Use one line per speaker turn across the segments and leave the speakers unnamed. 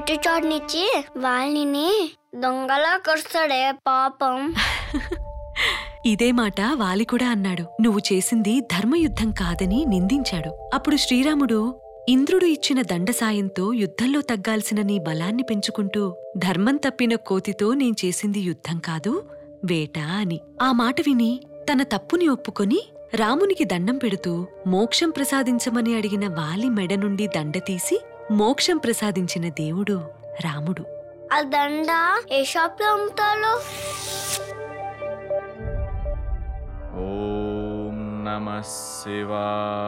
చెట్టు చోటునిచ్చి వాళ్ళని దొంగలా కరుస్తాడే పాపం
ఇదే మాట వాలి కూడా అన్నాడు నువ్వు చేసింది ధర్మయుద్ధం కాదని నిందించాడు అప్పుడు శ్రీరాముడు ఇంద్రుడు ఇచ్చిన దండ సాయంతో యుద్ధంలో తగ్గాల్సిన నీ బలాన్ని పెంచుకుంటూ ధర్మం తప్పిన కోతితో నేను చేసింది యుద్ధం కాదు వేట అని ఆ మాట విని తన తప్పుని ఒప్పుకొని రామునికి దండం పెడుతూ మోక్షం ప్రసాదించమని అడిగిన వాలి మెడ నుండి దండ తీసి మోక్షం ప్రసాదించిన దేవుడు రాముడు
ఆ దండ ఏ షాప్ లో అమ్ముతాలో
ఓం నమ శివాయ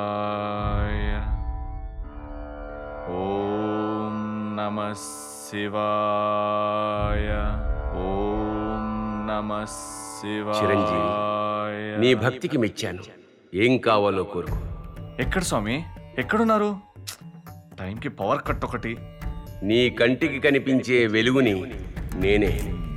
ఓం నమ శివాయ ఓం నమ శివాయ
చిరంజీవి, నీ భక్తికి మెచ్చాను ఏం కావాలో కోరుకో
ఎక్కడ స్వామి ఎక్కడున్నారు టైంకి పవర్ కట్ ఒకటి
నీ కంటికి కనిపించే వెలుగుని నేనే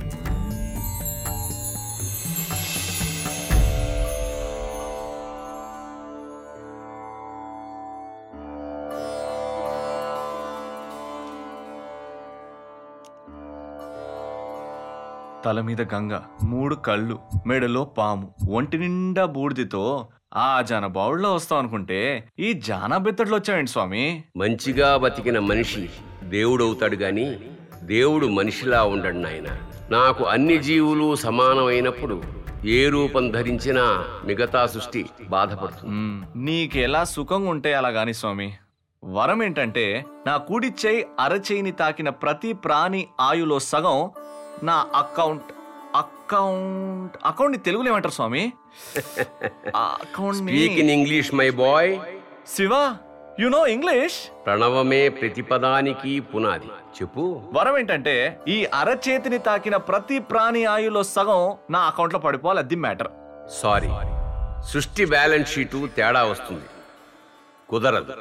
తల మీద గంగ మూడు కళ్ళు మెడలో పాము ఒంటి నిండా బూడిదితో ఆ జన బావుల్లో వస్తాం అనుకుంటే ఈ జానా బెత్తట్లో వచ్చావేంటి స్వామి
మంచిగా బతికిన మనిషి దేవుడవుతాడు గాని దేవుడు మనిషిలా ఉండడు నాయన నాకు అన్ని జీవులు సమానమైనప్పుడు ఏ రూపం ధరించినా మిగతా సృష్టి బాధపడుతుంది
మ్మ్. నీకెలా సుఖంగా ఉంటే అలా గాని స్వామి వరం ఏంటంటే నా కుడి చేయి అరచేయిని తాకిన ప్రతి ప్రాణి ఆయులో సగం నా అకౌంట్ అకౌంట్ అకౌంట్ ని తెలుగులో ఏమంటారు స్వామి ఆ account
speak in English my boy
Shiva you know English
ప్రణవమే ప్రతిపదానికి పునాది చెప్పు
వరం ఏంటంటే ఈ అరచేతిని తాకిన ప్రతి ప్రాణి ఆయులో సగం నా అకౌంట్ లో పడిపోవాలి అది మ్యాటర్
సారీ సృష్టి బ్యాలెన్స్ షీటు తేడా వస్తుంది కుదరదు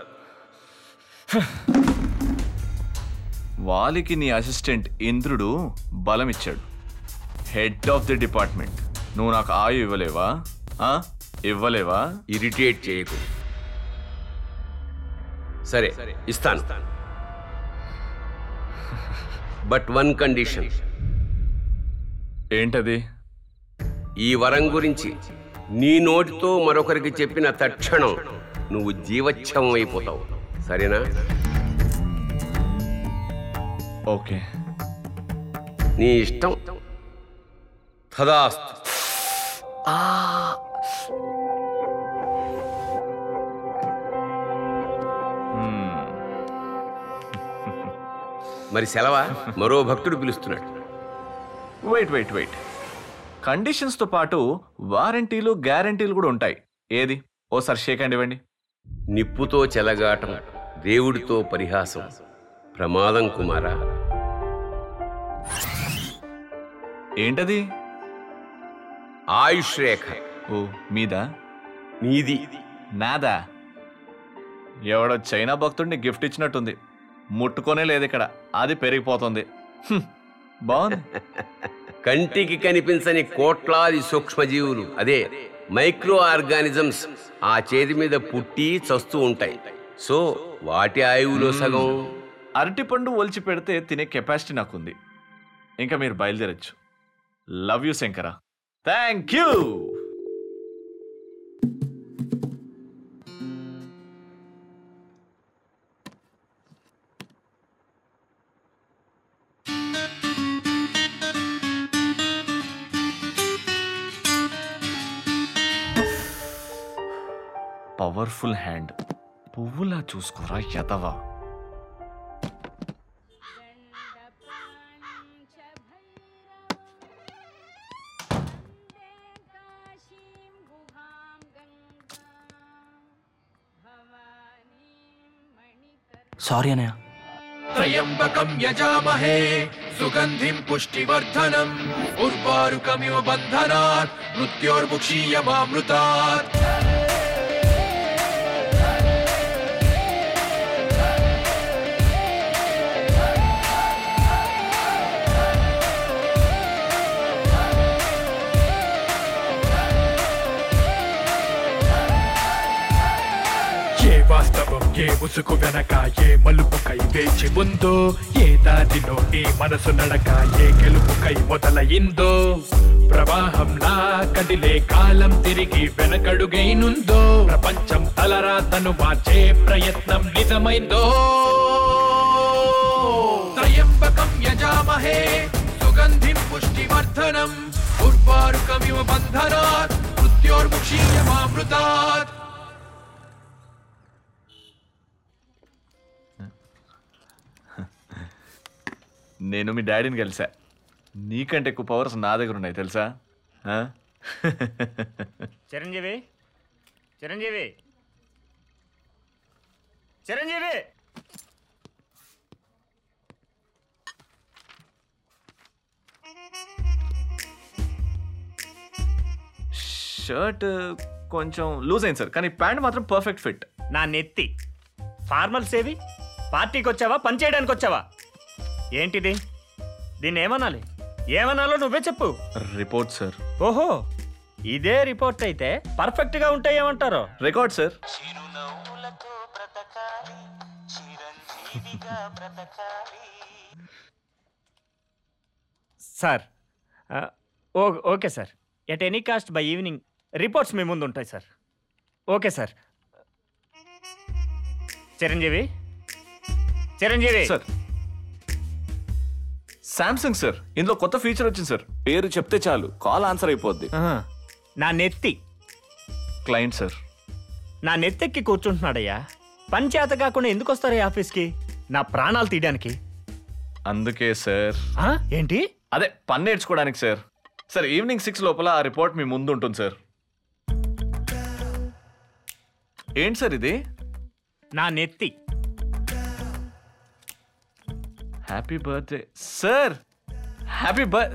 వాలికి నీ అసిస్టెంట్ ఇంద్రుడు బలం ఇచ్చాడు హెడ్ ఆఫ్ ది డిపార్ట్మెంట్ నువ్వు నాకు ఆయు ఇవ్వలేవా ఆ? ఇవ్వలేవా
ఇరిటేట్ చేయకు సరే ఇస్తాను బట్ వన్ కండిషన్
ఏంటది
ఈ వరం గురించి నీ నోటితో మరొకరికి చెప్పిన తక్షణం నువ్వు జీవచ్ఛవం అయిపోతావు సరేనా
ఓకే
నీ ఇష్టం తదాస్తు మరి సెలవా మరో భక్తుడు పిలుస్తున్నాడు
వెయిట్ వెయిట్ వెయిట్ కండిషన్స్తో పాటు వారంటీలు గ్యారంటీలు కూడా ఉంటాయి ఏది ఓసారి షేక్ హ్యాండ్ ఇవ్వండి
నిప్పుతో చెలగాటం దేవుడితో పరిహాసం ప్రమాదం కుమారా
ఏంటది
ఆయుష్ రేఖ
ఓ మీదా
నీది
నాదా ఎవడో చైనా భక్తుడిని గిఫ్ట్ ఇచ్చినట్టుంది ముట్టుకోనే లేదు ఇక్కడ అది పెరిగిపోతుంది హ్మ్, బాగుంది
కంటికి కనిపించని కోట్లాది సూక్ష్మజీవులు అదే మైక్రో ఆర్గానిజమ్స్ ఆ చేతి మీద పుట్టి చస్తూ ఉంటాయి సో వాటి ఆయువులో సగం
అరటిపండు ఒలిచి పెడితే తినే కెపాసిటీ నాకుంది ఇంకా మీరు బయలుదేరచ్చు love you Shankara thank you powerful hand పువ్వులా చూసుకోరా యతవా
సారీ అన్నయ్య
త్రయంబకం యజామహే సుగంధిం పుష్టివర్ధనం ఉర్వారుకమివ బంధనాత్ మృత్యోర్ముక్షీయమామృతాత్ ఏ వాస్తవం ఏ ముసుగు వెనక ఏ మలుపుకై వేచి ఉందో ఏ దారిలో ఈ మనసు నడక ఏ గెలుపుకై మొదలయిందో ప్రవాహంలా కదిలే కాలం తిరిగి వెనకడుగైనుందో ప్రపంచం తలరాతను మార్చే ప్రయత్నం నిజమైందో త్రయంబకం యజామహే సుగంధిం పుష్టివర్ధనం ఉర్వారుకమివ బంధనాత్ మృత్యోర్ముక్షీయమామృతాత్
నేను మీ డాడీని కలిసా నీకంటే ఎక్కువ పవర్స్ నా దగ్గర ఉన్నాయి తెలుసా ఆ?
చిరంజీవి చిరంజీవి చిరంజీవి
షర్ట్ కొంచెం లూజ్ అయింది సార్ కానీ ప్యాంట్ మాత్రం పర్ఫెక్ట్ ఫిట్
నా నెత్తి ఫార్మల్స్ ఏవి పార్టీకి వచ్చావా పని చేయడానికి వచ్చావా ఏంటిది దీన్ని ఏమనాలి ఏమనాలో నువ్వే చెప్పు
రిపోర్ట్ సార్
ఓహో ఇదే రిపోర్ట్ అయితే పర్ఫెక్ట్ గా ఉంటాయి ఏమంటారు
రికార్డ్ సార్
సార్ ఆ, oh okay sir at any cost by evening reports మీ ముందు ఉంటాయి sir okay sir Chiranjeevi Chiranjeevi
sir Samsung sir ఇందులో కొత్త ఫీచర్ వచ్చింది సార్ పేరు చెప్తే చాలు కాల్ ఆన్సర్ అయిపోద్ది
ఆహా. నా నెత్తి
క్లయింట్ సార్
నా నెత్తెక్కి కూర్చుంటున్నాడయ్యా పని చేత కాకుండా ఎందుకు వస్తారు ఈ ఆఫీస్కి నా ప్రాణాలు తీయడానికి
అందుకే సార్
ఆ? ఏంటి
అదే పని నేర్చుకోవడానికి సార్ సార్ ఈవినింగ్ సిక్స్ లోపల ఆ రిపోర్ట్ మీ ముందు ఉంటుంది సార్ ఏంటి సార్ ఇది
నా నెత్తి
happy birthday sir happy birth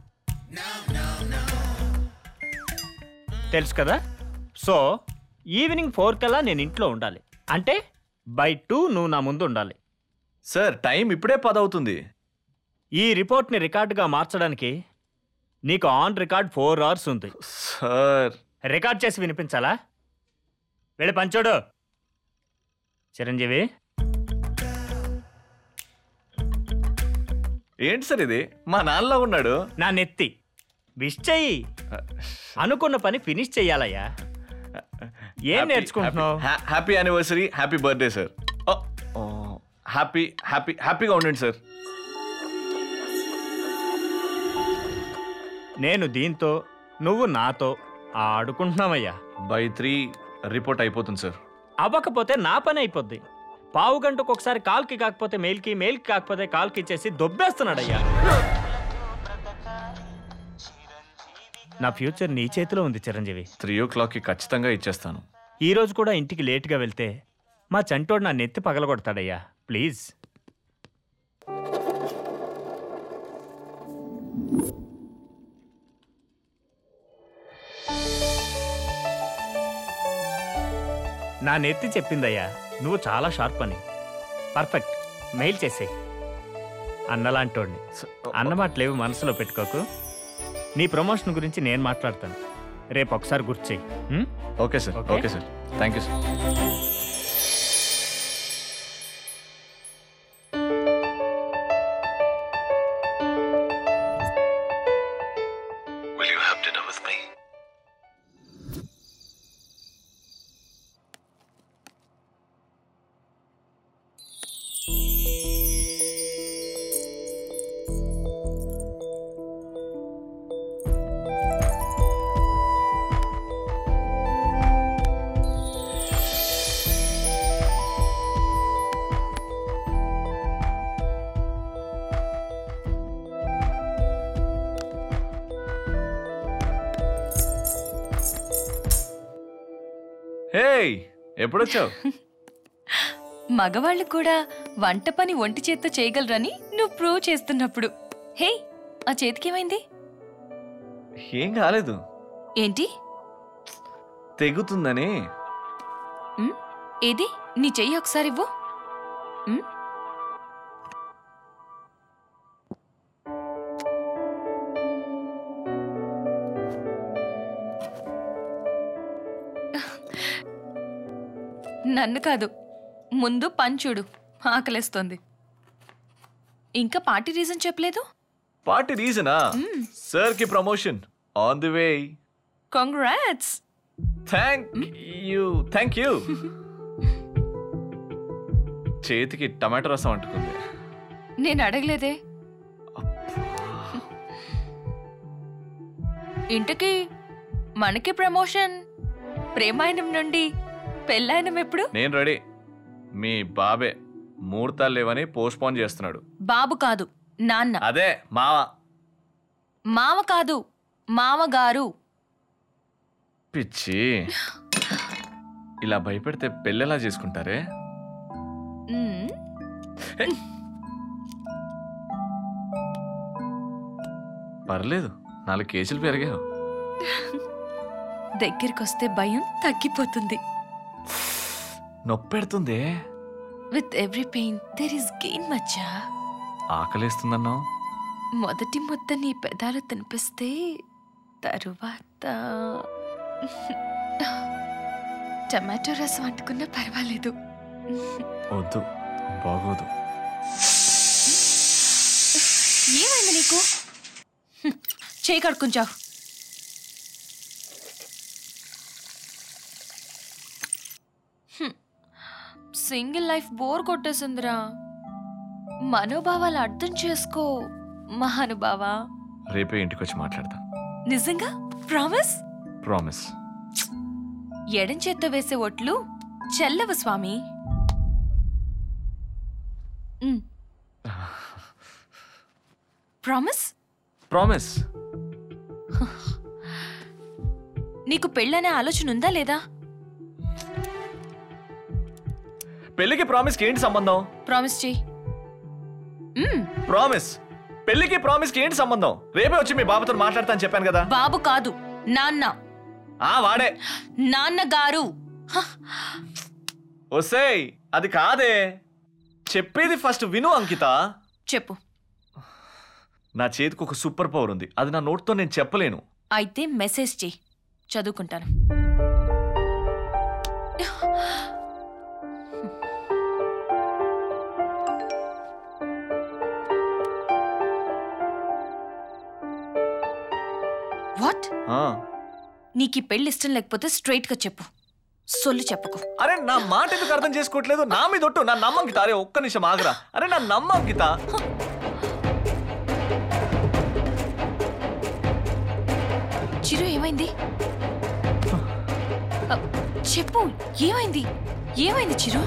తెలుసు కదా సో ఈవినింగ్ ఫోర్ కల్లా నేను ఇంట్లో ఉండాలి అంటే బై టూ నువ్వు నా ముందు ఉండాలి
సార్ టైం ఇప్పుడే పది అవుతుంది
ఈ రిపోర్ట్ని రికార్డుగా మార్చడానికి నీకు ఆన్ రికార్డ్ ఫోర్ అవర్స్ ఉంది
సార్
రికార్డ్ చేసి వినిపించాలా వెళ్ళి పంచోడు చిరంజీవి
ఏంటి సార్ ఇది మా నాన్నలా ఉన్నాడు
నా నెత్తి విష్ చెయ్యి అనుకున్న పని ఫినిష్ చెయ్యాలయ్యా ఏం నేర్చుకుంటున్నావు
happy anniversary happy birthday sir happy happy హ్యాపీగా ఉండండి సార్
నేను దీంతో నువ్వు నాతో ఆడుకుంటున్నావయ్యా
బై త్రీ రిపోర్ట్ అయిపోతుంది సార్
అవ్వకపోతే నా పని అయిపోద్ది పావు గంటకు ఒకసారి కాల్కి కాకపోతే మెయిల్కి మెయిల్కి కాకపోతే కాల్కి ఇచ్చేసి దొబ్బేస్తున్నాడయ్యా నా ఫ్యూచర్ నీ చేతిలో ఉంది చిరంజీవి
త్రీ ఓ క్లాక్కి ఖచ్చితంగా ఇచ్చేస్తాను
ఈ రోజు కూడా ఇంటికి లేట్గా వెళ్తే మా చంటోడు నా నెత్తి పగలగొడతాడయ్యా ప్లీజ్ నా నెత్తి చెప్పిందయ్యా నువ్వు చాలా షార్ప్ అని పర్ఫెక్ట్ మెయిల్ చేసేయ్ అన్నలాంటోడిని అన్నమాటలేవి మనసులో పెట్టుకోకు నీ ప్రమోషన్ గురించి నేను మాట్లాడతాను రేపు ఒకసారి గుర్తు చెయ్యి ఉం?
Okay sir
Okay.
Okay sir thank you sir hey ఎప్పుడొచ్చావు
మగవాళ్ళు కూడా వంట పని ఒంటి చేత్తో చేయగలరని నువ్వు ప్రూవ్ చేస్తున్నప్పుడు హే ఆ చేతికేమైంది
ఏం కాలేదు
ఏంటి
తెగుతుందని
ఉమ్, ఏది నీ చెయ్యి ఒకసారి ఇవ్వు ఉమ్, నన్ను కాదు ముందు పంచుడు ఆకలేస్తోంది ఇంకా పార్టీ రీజన్ చెప్పలేదు
పార్టీ రీజనా సార్ కి promotion on the way
congrats
thank you thank you చేతికి టమాటో రసం అంటుకుంది
నేను అడగలేదే ఇంతకీ మనకి ప్రమోషన్ ప్రేమాయణం నుండి పెళ్ళాయనం ఎప్పుడు
నేను రెడీ మీ బాబే ముహూర్తాలు లేవని పోస్ట్పోన్ చేస్తున్నాడు
బాబు కాదు నాన్న
అదే మావ
మామ కాదు మామగారు
పిచ్చి ఇలా భయపెడితే పెళ్ళెలా చేసుకుంటారే
మ్మ్.
పర్లేదు నాలుగు కేజీలు పెరిగావు
దగ్గరికొస్తే భయం తగ్గిపోతుంది
నొప్పెడుతుంది
with every pain there is gain మచ్చా
ఆకలేస్తుందన్నావు
మొదటి ముద్ద నీ పెదాలు తినిపిస్తే తరువాత టమాటో రసం అంటుకున్నా పర్వాలేదు
వద్దు బాగోదు
ఏమైంది నీకు హ్మ్, చేయి కడుక్కుంచావు సింగిల్ లైఫ్ బోర్ కొట్టేసిందిరా మనోభావాలు అర్థం చేసుకో మహానుభావా
రేపే ఇంటికి వచ్చి మాట్లాడతా
నిజంగా ప్రామిస్
ప్రామిస్
ఎడం చేత్తో వేసే ఒట్లు చెల్లవు స్వామి మ్. ప్రామిస్
ప్రామిస్
నీకు పెళ్ళనే ఆలోచన ఉందా లేదా
పెళ్లికి ప్రామిస్కి ఏంటి సంబంధం
ప్రామిస్ చెయ్యి మ్,
ప్రామిస్ పెళ్లికి ప్రామిస్కి ఏంటి సంబంధం రేపే వచ్చి మీ బాబుతో మాట్లాడతా అని చెప్పాను కదా
బాబు కాదు నాన్న
ఆ వాడే
నాన్నగారు హ,
ఒసేయ్ అది కాదే చెప్పేది ఫస్ట్ విను అంకిత
చెప్పు
నా చేతికి ఒక సూపర్ పవర్ ఉంది అది నా నోట్తో నేను చెప్పలేను
అయితే మెసేజ్ చెయ్యి చదువుకుంటాను వాట్
ఆ.
నీకు ఈ పెళ్లి ఇష్టం లేకపోతే స్ట్రైట్ గా చెప్పు సొల్లు చెప్పకు
అరే నా మాట ఎందుకు అర్థం చేసుకోవట్లేదు నా మీద ఒట్టు నా నమ్మంకిత అరే ఒక్క నిమిషం ఆగరా అరే నా నమ్మంకిత
చిరు ఏమైంది అ, చెప్పు ఏమైంది ఏమైంది చిరు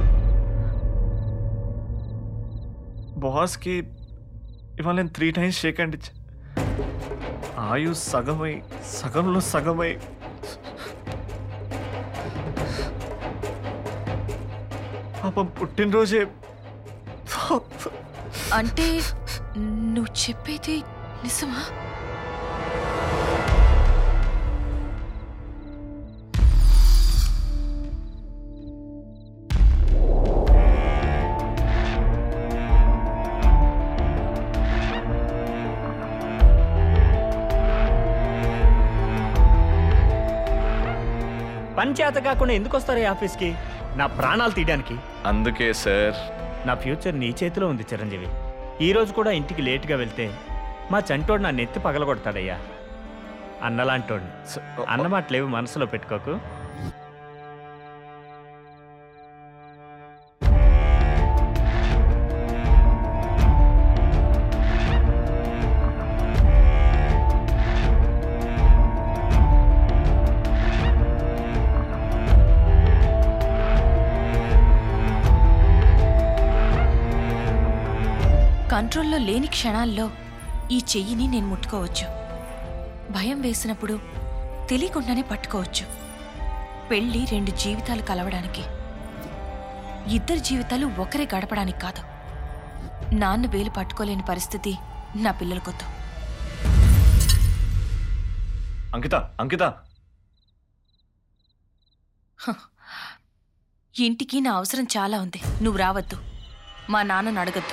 బాస్కి ఇవాళ నేను త్రీ టైమ్స్ షేక్ హ్యాండ్ ఇచ్చా ఆయు సగమై సగంలో సగమై పాపం పుట్టినరోజే
అంటే నువ్వు చెప్పేది నిజమా
పని చేత కాకుండా ఎందుకు వస్తారు ఈ ఆఫీస్కి నా ప్రాణాలు తీయడానికి
అందుకే సార్
నా ఫ్యూచర్ నీ చేతిలో ఉంది చిరంజీవి ఈ రోజు కూడా ఇంటికి లేటుగా వెళ్తే మా చంటోడు నా నెత్తి పగలగొడతాడయ్యా అన్నలాంటోడిని అన్నమాట లేవు మనసులో పెట్టుకోకు
కంట్రోల్లో లేని క్షణాల్లో ఈ చెయ్యిని నేను ముట్టుకోవచ్చు భయం వేసినప్పుడు తెలియకుండానే పట్టుకోవచ్చు పెళ్ళి రెండు జీవితాలు కలవడానికి ఇద్దరి జీవితాలు ఒకరే గడపడానికి కాదు నాన్న వేలు పట్టుకోలేని పరిస్థితి నా పిల్లలకొద్దు
అంకిత అంకిత
ఇంటికి నా అవసరం చాలా ఉంది నువ్వు రావద్దు మా నాన్నను అడగద్దు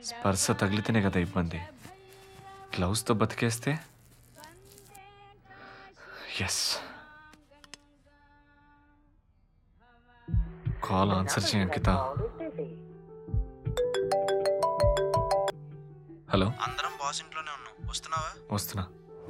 స్పర్శ తగిలితేనే కదా ఇబ్బంది గ్లౌస్తో బతికేస్తే ఎస్ కాల్ ఆన్సర్ చేయ అంకిత హలో
అందరం బాస్ ఇంట్లోనే ఉన్నాం వస్తున్నావా
వస్తున్నా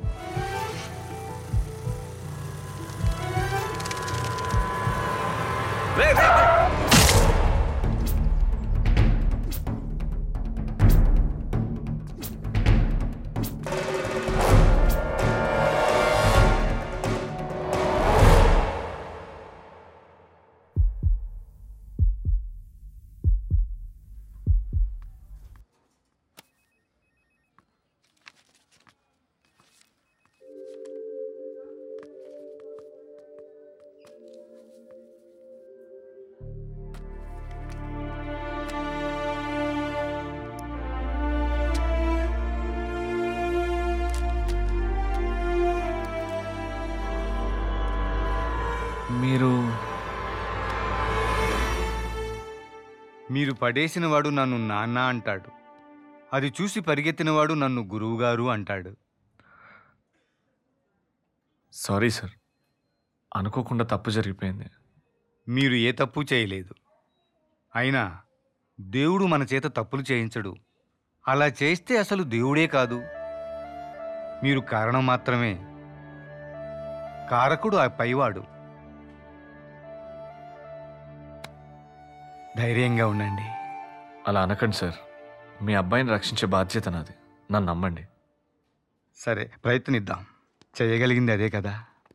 మీరు
మీరు పడేసినవాడు నన్ను నాన్న అంటాడు అది చూసి పరిగెత్తినవాడు నన్ను గురువుగారు అంటాడు
సారీ సార్ అనుకోకుండా తప్పు జరిగిపోయింది
మీరు ఏ తప్పు చేయలేదు అయినా దేవుడు మన చేత తప్పులు చేయించడు అలా చేస్తే అసలు దేవుడే కాదు మీరు కారణం మాత్రమే కారకుడు ఆ పైవాడు ధైర్యంగా ఉండండి
అలా అనకండి సార్ మీ అబ్బాయిని రక్షించే బాధ్యత నాది నన్ను నమ్మండి
సరే ప్రయత్నిద్దాం చేయగలిగింది అదే కదా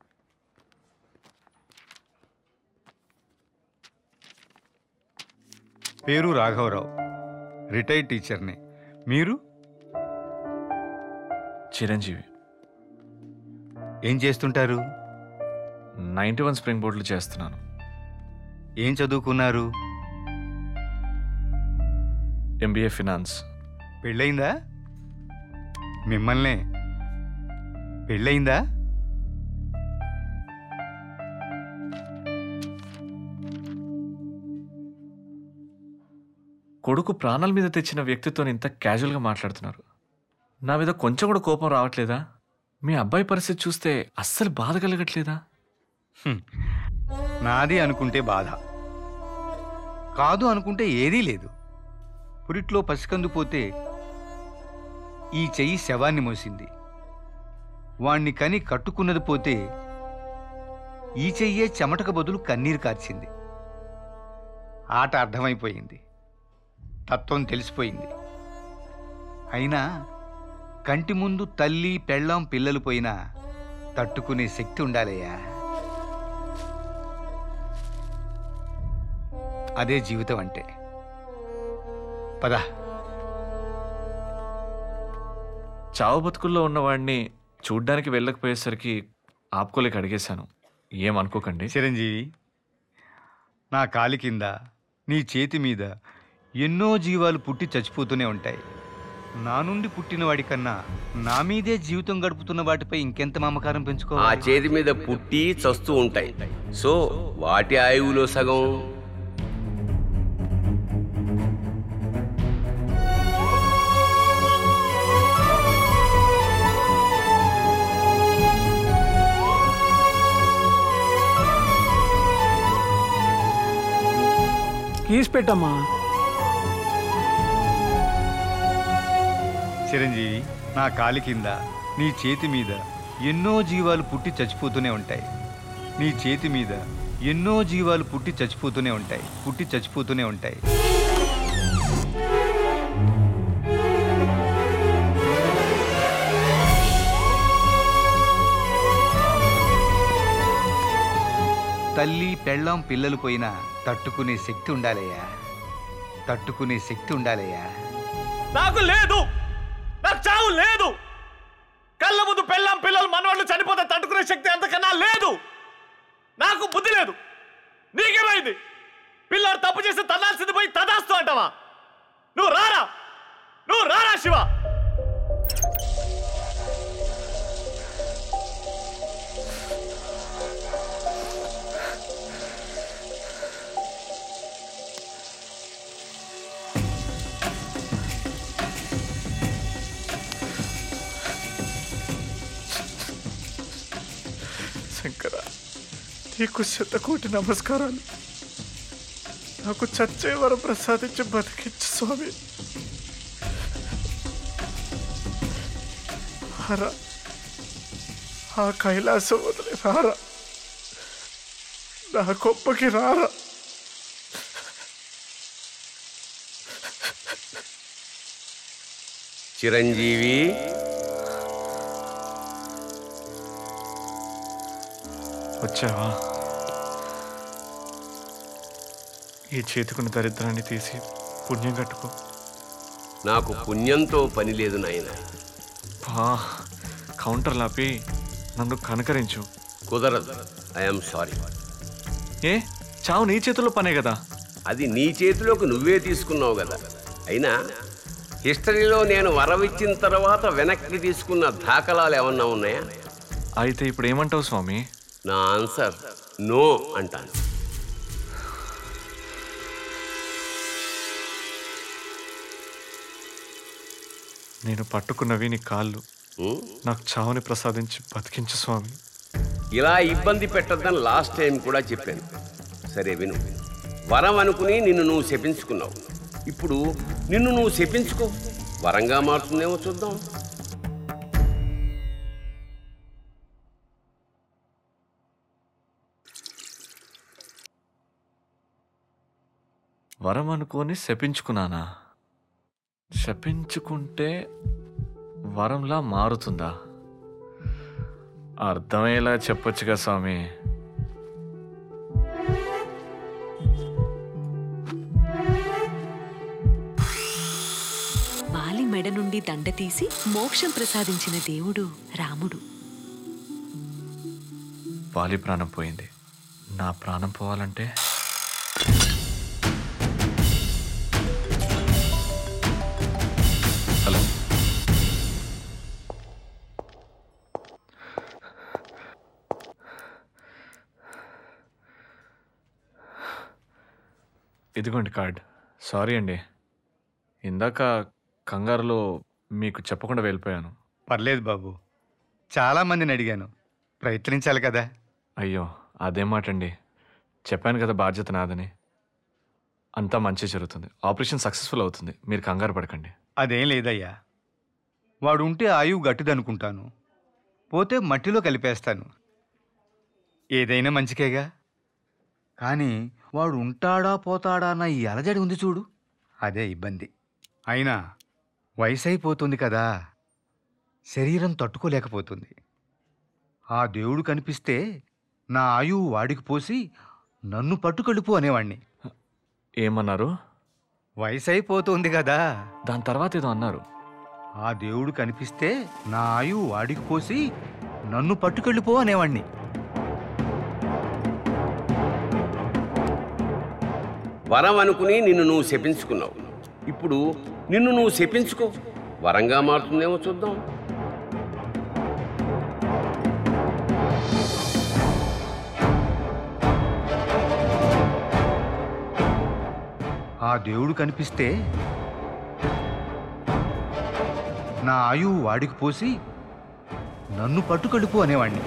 పేరు రాఘవరావు రిటైర్డ్ టీచర్ని మీరు
చిరంజీవి
ఏం చేస్తుంటారు
నైంటీ వన్ స్ప్రింగ్ బోర్డులు చేస్తున్నాను
ఏం చదువుకున్నారు
ఎంబీఏ ఫినాన్స్
పెళ్ళయిందా మిమ్మల్నే పెళ్ళయిందా
కొడుకు ప్రాణాల మీద తెచ్చిన వ్యక్తితో ఇంత క్యాజువల్గా మాట్లాడుతున్నారు నా మీద కొంచెం కూడా కోపం రావట్లేదా మీ అబ్బాయి పరిస్థితి చూస్తే అస్సలు బాధ కలగట్లేదా
హ్మ్. నాది అనుకుంటే బాధ కాదు అనుకుంటే ఏదీ లేదు పురిట్లో పసికందు పోతే ఈ చెయ్యి శవాన్ని మోసింది వాణ్ణి కని కట్టుకున్నది పోతే ఈ చెయ్యే చెమటకు బదులు కన్నీరు కార్చింది ఆట అర్థమైపోయింది తత్వం తెలిసిపోయింది అయినా కంటి ముందు తల్లి పెళ్ళాం పిల్లలు పోయినా తట్టుకునే శక్తి ఉండాలయ్యా అదే జీవితం అంటే పద
చావు బతుకుల్లో ఉన్నవాడిని చూడ్డానికి వెళ్ళకపోయేసరికి ఆపుకోలేక అడిగేశాను ఏమనుకోకండి
చిరంజీవి నా కాలి కింద నీ చేతి మీద ఎన్నో జీవాలు పుట్టి చచ్చిపోతూనే ఉంటాయి నా నుండి పుట్టిన వాడి కన్నా నా మీదే జీవితం గడుపుతున్న వాటిపై ఇంకెంత మమకారం
ఆ
పెంచుకోవాలి
చేతి మీద పుట్టి చస్తూ ఉంటాయి సో వాటి ఆయువులో సగం
కీస్ పెట్టమ్మా
చిరంజీవి నా కాలి కింద నీ చేతి మీద ఎన్నో జీవాలు పుట్టి చచ్చిపోతూనే ఉంటాయి నీ చేతి మీద ఎన్నో జీవాలు పుట్టి చచ్చిపోతూనే ఉంటాయి పుట్టి చచ్చిపోతూనే ఉంటాయి తల్లి పెళ్ళాం పిల్లలు పోయినా తట్టుకునే శక్తి ఉండాలయ్యా తట్టుకునే శక్తి ఉండాలయ్యా
నాకు లేదు నాకు చావు లేదు కళ్ళ ముందు పెళ్ళాం పిల్లలు మనవాళ్ళు చనిపోతే తట్టుకునే శక్తి అంతకన్నా లేదు నాకు బుద్ధి లేదు నీకేమైంది పిల్లాడు తప్పు చేసి తనాల్సింది పోయి తదాస్తు అంటావా నువ్వు రారా నువ్వు రారా శివ
శంకర నీకు శతకోటి నమస్కారాలు నాకు చచ్చే వరం ప్రసాదించి బతికించు స్వామి హర ఆ కైలాసం వదిలి రారా నా గొప్పకి రారా
చిరంజీవి
వచ్చావా ఈ చేతికున్న దరిద్రాన్ని తీసి పుణ్యం కట్టుకో
నాకు పుణ్యంతో పని లేదు నాయన
బా కౌంటర్ లాపి నన్ను కనకరించు
కుదరదు ఐఎమ్ సారీ
ఏ చావు నీ చేతుల్లో పనే కదా
అది నీ చేతిలోకి నువ్వే తీసుకున్నావు కదా అయినా హిస్టరీలో నేను వరవిచ్చిన తర్వాత వెనక్కి తీసుకున్న దాఖలాలు ఏమన్నా ఉన్నాయా
అయితే ఇప్పుడు ఏమంటావు స్వామి
నా ఆన్సర్ నో అంటాను
నేను పట్టుకున్నవి నీ కాళ్ళు
ఉం?
నాకు చావుని ప్రసాదించి బతికించు స్వామి
ఇలా ఇబ్బంది పెట్టద్దని లాస్ట్ టైం కూడా చెప్పాను సరే విను వరం అనుకుని నిన్ను నువ్వు శపించుకున్నావు ఇప్పుడు నిన్ను నువ్వు శపించుకో వరంగా మారుతుందేమో చూద్దాం
వరం అనుకొని శపించుకున్నానా శపించుకుంటే వరంలా మారుతుందా అర్థమయ్యేలా చెప్పొచ్చుగా స్వామి
వాలి మెడ నుండి దండ తీసి మోక్షం ప్రసాదించిన దేవుడు రాముడు
వాలి ప్రాణం పోయింది నా ప్రాణం పోవాలంటే హలో ఇదిగోండి కార్డ్ సారీ అండి ఇందాక కంగారులో మీకు చెప్పకుండా వెళ్ళిపోయాను
పర్లేదు బాబు చాలామందిని అడిగాను ప్రయత్నించాలి కదా
అయ్యో అదేం మాట అండి చెప్పాను కదా బాధ్యత నాదని అంతా మంచి జరుగుతుంది ఆపరేషన్ సక్సెస్ఫుల్ అవుతుంది మీరు కంగారు పడకండి
అదేం లేదయ్యా వాడు ఉంటే ఆయువు గట్టిదనుకుంటాను పోతే మట్టిలో కలిపేస్తాను ఏదైనా మంచికేగా కానీ వాడు ఉంటాడా పోతాడా అన్న ఈ అలజడి ఉంది చూడు అదే ఇబ్బంది అయినా వయసు అయిపోతుంది కదా శరీరం తట్టుకోలేకపోతుంది ఆ దేవుడు కనిపిస్తే నా ఆయువు వాడికి పోసి నన్ను పట్టుకెళ్ళిపో అనేవాణ్ణి
ఏమన్నారు
వయసు అయిపోతుంది కదా
దాని తర్వాత ఏదో అన్నారు
ఆ దేవుడు కనిపిస్తే నా ఆయువు వాడికి పోసి నన్ను పట్టుకెళ్ళిపో అనేవాణ్ణి
వరం అనుకుని నిన్ను నువ్వు శపించుకున్నావు ఇప్పుడు నిన్ను నువ్వు శపించుకో వరంగా మారుతుందేమో చూద్దాం
ఆ దేవుడు కనిపిస్తే నా ఆయువు వాడికి పోసి నన్ను పట్టుకెళ్ళిపో అనేవాణ్ణి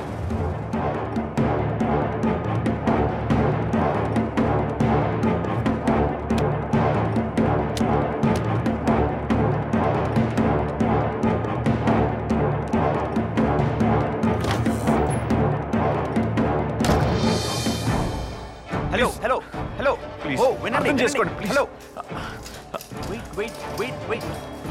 హలో హలో హలో
Please,
ఓ వినండి
అర్థం
వినండి.
చేసుకోండి, please.
Hello wait wait wait wait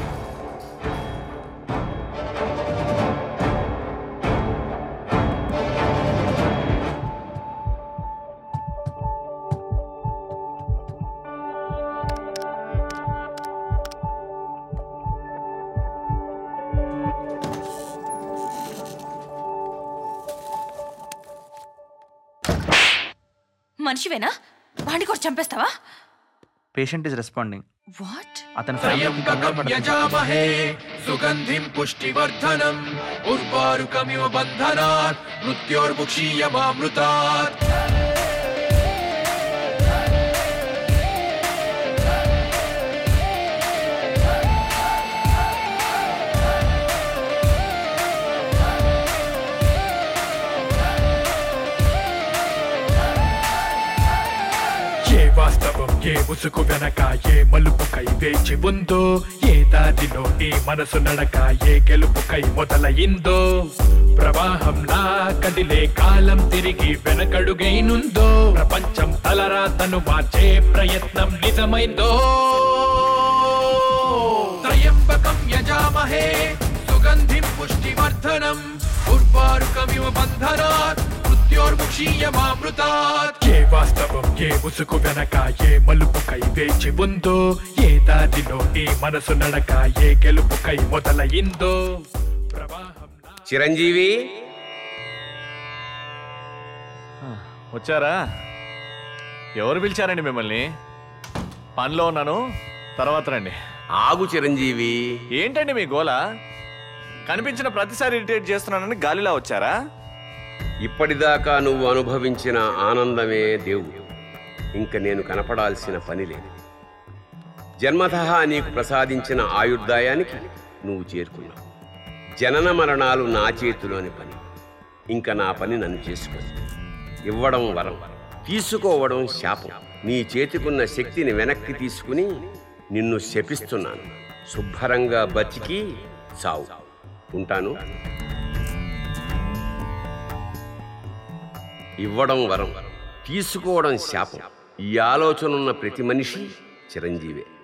మనిషివేనా వాడిని కూడా చంపేస్తావా
పేషెంట్ ఇస్ రెస్పాండింగ్
వాట్
అతని
త్రయంబకం యజామహే సుగంధిం పుష్టివర్ధనం ఉర్వారుకమివ బంధనాత్ మృత్యోర్ముక్షీయమామృతాత్ ఏ ముసుగు వెనక ఏ మలుపుకై వేచి ఉందో ఏ దారిలో నీ మనసు నడక ఏ గెలుపుకై మొదలయిందో ప్రవాహంలా కదిలే కాలం తిరిగి వెనకడుగైనుందో ప్రపంచం తలరాతను మార్చే ప్రయత్నం నిజమైందో త్రయంబకం యజామహే సుగంధిం పుష్టివర్ధనం ఉర్వారుకమివ బంధనాత్ మృత్యోర్ముక్షీయమామృతాత్ ఏ వాస్తవం ఏ ముసుగు వెనక ఏ మలుపుకై వేచి ఉందో ఏ దారిలో నీ మనసు నడక ఏ గెలుపుకై మొదలయిందో
చిరంజీవి
వచ్చారా ఎవరు పిలిచారండి మిమ్మల్ని పనిలో ఉన్నాను తర్వాత రండి
ఆగు చిరంజీవి
ఏంటండి మీ గోల కనిపించిన ప్రతిసారి ఇరిటేట్ చేస్తున్నానని గాలిలా వచ్చారా
ఇప్పటిదాకా నువ్వు అనుభవించిన ఆనందమే దేవుడు ఇంక నేను కనపడాల్సిన పని లేదు జన్మతః నీకు ప్రసాదించిన ఆయుర్దాయానికి నువ్వు చేరుకున్నావు జనన మరణాలు నా చేతిలోని పని ఇంకా నా పని నన్ను చేసుకో ఇవ్వడం వరం తీసుకోవడం శాపం నీ చేతికున్న శక్తిని వెనక్కి తీసుకుని నిన్ను శపిస్తున్నాను శుభ్రంగా బతికి చావు ఉంటాను ఇవ్వడం వరం తీసుకోవడం శాపం ఈ ఆలోచన ఉన్న ప్రతి మనిషి చిరంజీవే